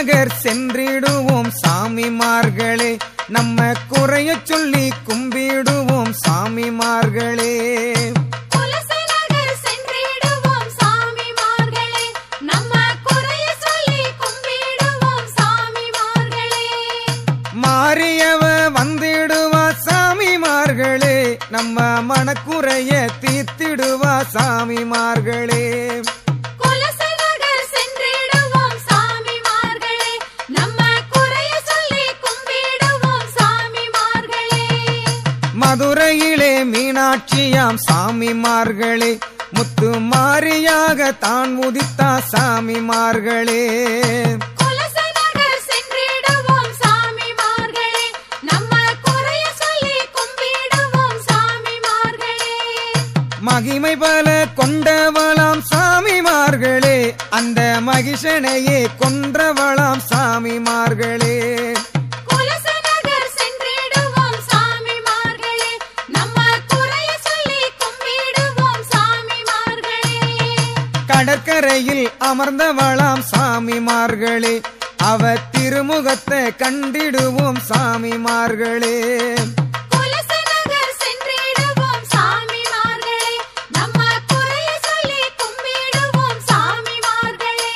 நகர் சென்றிடுவோம் சாமிமார்களே நம்ம குறைய சொல்லி கும்பிடுவோம் சாமிமார்களே குலசநகர் சென்றிடுவோம் சாமிமார்களே நம்ம குறைய சொல்லி கும்பிடுவோம் சாமிமார்களே மாறியவ வந்திடுவா சாமிமார்களே நம்ம மனக்குறைய தீர்த்திடுவா சாமிமார்களே குலசநகர் சென்றிடுவோம் சாமிமார்களே நம்ம குறைய சொல்லி கும்பிடுவோம் சாமிமார்களே மதுரையிலே மீனாட்சியாம் சாமிமார்களே முத்து மாரியாக தான் உதித்தா சாமிமார்களே குலசநகர் சென்றிடுவோம் சாமிமார்களே நம்ம குறைய சொல்லி கும்பிடுவோம் சாமிமார்களே மகிமை பல கொண்டவளாம் சாமிமார்களே அந்த மகிஷனையே கொன்றவளாம் சாமிமார்களே குலசநகர் சென்றிடுவோம் சாமிமார்களே நம்ம குறைய சொல்லி கும்பிடுவோம் சாமிமார்களே கடற்கரையில் அமர்ந்தவளாம் சாமிமார்களே அவ திருமுகத்தை கண்டிடுவோம் சாமிமார்களே குலசநகர் சென்றிடுவோம் சாமிமார்களே நம்ம குறைய சொல்லி கும்பிடுவோம் சாமிமார்களே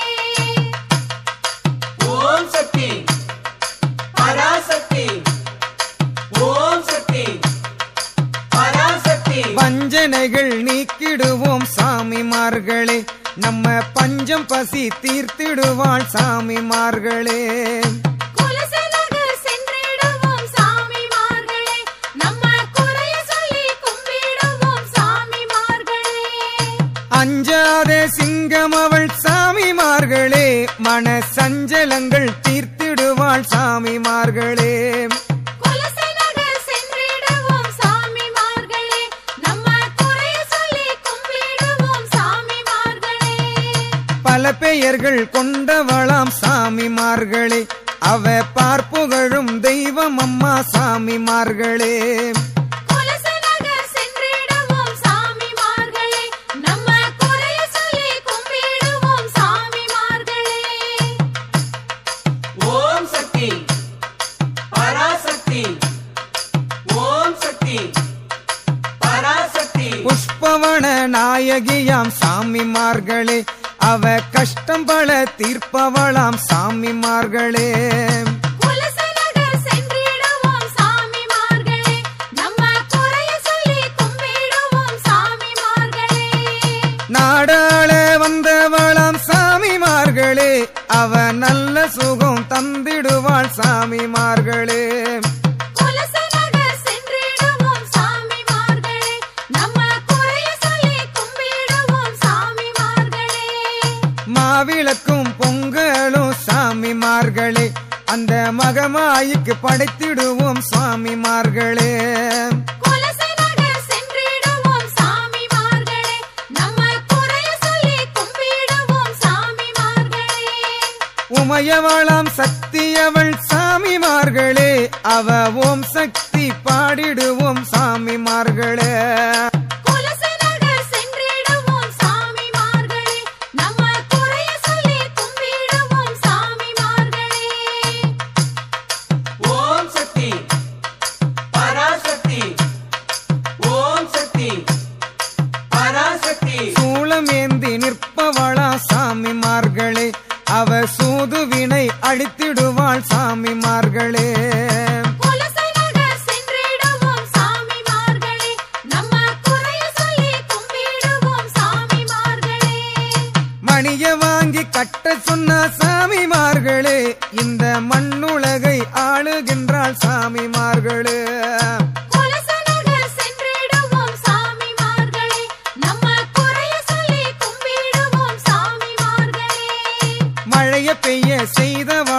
ஓம் சக்தி பராசக்தி ஓம் சக்தி பராசக்தி வஞ்சனைகள் நீக்கிடுவோம் சாமிமார்களே நம்ம பஞ்சம் பசி தீர்த்திடுவாள் சாமிமார்களே குலசநகர் சென்றிடுவோம் சாமிமார்களே நம்ம குறைய சொல்லி கும்பிடுவோம் சாமிமார்களே அஞ்சாத சிங்கம் அவள் சாமிமார்களே மன சஞ்சலங்கள் தீர்த்திடுவாள் சாமிமார்களே குலசநகர் சென்றிடுவோம் சாமிமார்களே நம்ம குறைய சொல்லி கும்பிடுவோம் சாமிமார்களே பல பெயர்கள் கொண்டவளாம் சாமிமார்களே அவ பார்ப்புகழும் தெய்வம் அம்மா சாமிமார்களே குலசநகர் சென்றிடுவோம் சாமிமார்களே நம்ம குறைய சொல்லி கும்பிடுவோம் சாமிமார்களே ஓம் சக்தி பராசக்தி ஓம் சக்தி பராசக்தி புஷ்பவன நாயகியாம் சாமிமார்களே அவ கஷ்டம் பல தீர்ப்பவளாம் சாமிமார்களே குலசநகர் சென்றிடுவோம் சாமிமார்களே நம்ம குறைய சொல்லி கும்பிடுவோம் சாமிமார்களே நாடாள வந்தவளாம் சாமிமார்களே அவ நல்ல சுகம் தந்திடுவாள் சாமிமார்களே குலசநகர் சென்றிடுவோம் சாமிமார்களே நம்ம குறைய சொல்லி கும்பிடுவோம் சாமிமார்களே மாவிளக்கும் பொங்கலும் சாமிமார்களே அந்த மகமாய்க்கு படைத்திடுவோம் சுவாமிமார்களே குலசநகர் சென்றிடுவோம் சாமிமார்களே நம்ம குறைய சொல்லி கும்பிடுவோம் சாமிமார்களே உமையவளாம் சக்தியவள் சாமிமார்களே அவ ஓம் சக்தி பாடிடுவோம் சாமிமார்களே குலசநகர் சென்றிடுவோம் சாமிமார்களே நம்ம குறைய சொல்லி கும்பிடுவோம் சாமிமார்களே ஓம் சக்தி பராசக்தி ஓம் சக்தி பராசக்தி சூளமேந்தி நிற்பவளா சாமிமார்களே அவ சூதுவினை அழித்திடுவாள் சாமிமார்களே குலசநகர் சென்றிடுவோம் சாமிமார்களே நம்ம குறைய சொல்லி கும்பிடுவோம் சாமிமார்களே மணிய வாங்கி கட்ட சொன்ன சாமிமார்களே இந்த மண்ணுலகை ஆளுகின்றாள் சாமிமார்களே குலசநகர் சென்றிடுவோம் சாமிமார்களே நம்ம குறைய சொல்லி கும்பிடுவோம் சாமிமார்களே மழைய பெய்ய செய்தவள்